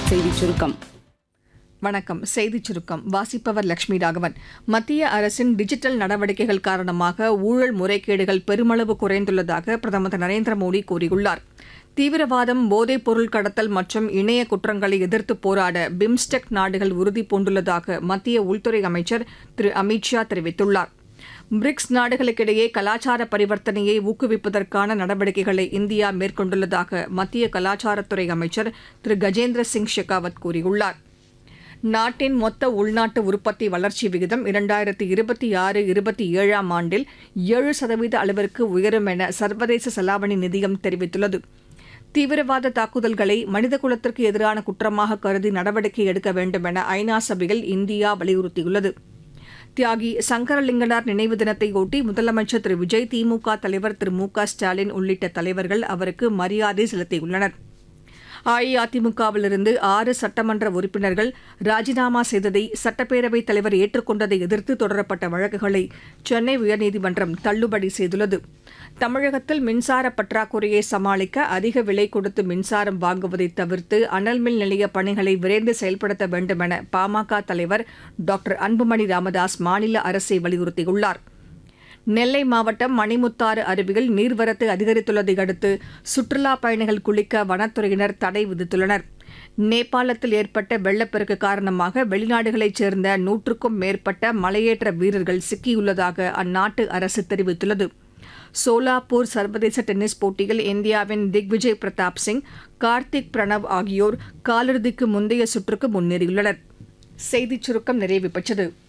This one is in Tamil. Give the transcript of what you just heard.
செய்திச் சுருக்கம் வணக்கம் செய்திச் சுருக்கம் வாசிப்பவர் லட்சுமி ராகவன் மத்திய அரசின் டிஜிட்டல் நடவடிக்கைகள் காரணமாக ஊழல் முறைகேடுகள் பெருமளவு குறைந்துள்ளதாக பிரதமர் திரு நரேந்திர மோடி கூறியுள்ளார் தீவிரவாதம் போதைப் பொருள் கடத்தல் மற்றும் இணைய குற்றங்களை எதிர்த்து போராட பிம்ஸ்டெக் நாடுகள் உறுதி பூண்டுள்ளதாக மத்திய உள்துறை அமைச்சர் திரு அமித் ஷா தெரிவித்துள்ளார் பிரிக்ஸ் நாடுகளுக்கிடையே கலாச்சார பரிவர்த்தனையை ஊக்குவிப்பதற்கான நடவடிக்கைகளை இந்தியா மேற்கொண்டுள்ளதாக மத்திய கலாச்சாரத்துறை அமைச்சர் திரு கஜேந்திர சிங் ஷெகாவத் கூறியுள்ளார் நாட்டின் மொத்த உள்நாட்டு உற்பத்தி வளர்ச்சி விகிதம் இரண்டாயிரத்தி இருபத்தி ஆறு இருபத்தி ஏழாம் ஆண்டில் ஏழு சதவீத அளவிற்கு உயரும் என சர்வதேச செலாவணி நிதியம் தெரிவித்துள்ளது தீவிரவாத தாக்குதல்களை மனிதகுலத்திற்கு எதிரான குற்றமாக கருதி நடவடிக்கை எடுக்க வேண்டும் என ஐநா சபையில் இந்தியா வலியுறுத்தியுள்ளது தியாகி சங்கரலிங்கனார் நினைவு தினத்தையொட்டி முதலமைச்சர் திரு விஜய் திமுக தலைவர் திரு மு க ஸ்டாலின் உள்ளிட்ட தலைவர்கள் அவருக்கு மரியாதை செலுத்தியுள்ளனர் அஇஅதிமுகவிலிருந்து ஆறு சட்டமன்ற உறுப்பினர்கள் ராஜினாமா செய்ததை சட்டப்பேரவைத் தலைவர் ஏற்றுக்கொண்டதை எதிர்த்து தொடரப்பட்ட வழக்குகளை சென்னை உயர்நீதிமன்றம் தள்ளுபடி செய்துள்ளது தமிழகத்தில் மின்சார பற்றாக்குறையை சமாளிக்க அதிக விலை கொடுத்து மின்சாரம் வாங்குவதை தவிர்த்து அனல் மின் நிலைய பணிகளை விரைந்து செயல்படுத்த வேண்டும் என பாமக தலைவர் டாக்டர் அன்புமணி ராமதாஸ் மாநில அரசை வலியுறுத்தியுள்ளார் நெல்லை மாவட்டம் மணிமுத்தாறு அருவியில் நீர்வரத்து அதிகரித்துள்ளதை அடுத்து சுற்றுலாப் பயணிகள் குளிக்க வனத்துறையினர் தடை விதித்துள்ளனர் நேபாளத்தில் ஏற்பட்ட வெள்ளப்பெருக்கு காரணமாக வெளிநாடுகளைச் சேர்ந்த நூற்றுக்கும் மேற்பட்ட மலையேற்ற வீரர்கள் சிக்கியுள்ளதாக அந்நாட்டு அரசு தெரிவித்துள்ளது சோலாப்பூர் சர்வதேச டென்னிஸ் போட்டியில் இந்தியாவின் திக்விஜய் பிரதாப் சிங் கார்த்திக் பிரணவ் ஆகியோர் காலிறுதிக்கு முந்தைய சுற்றுக்கு முன்னேறியுள்ளனர் செய்திச் சுருக்கம் நிறைவு பெற்றது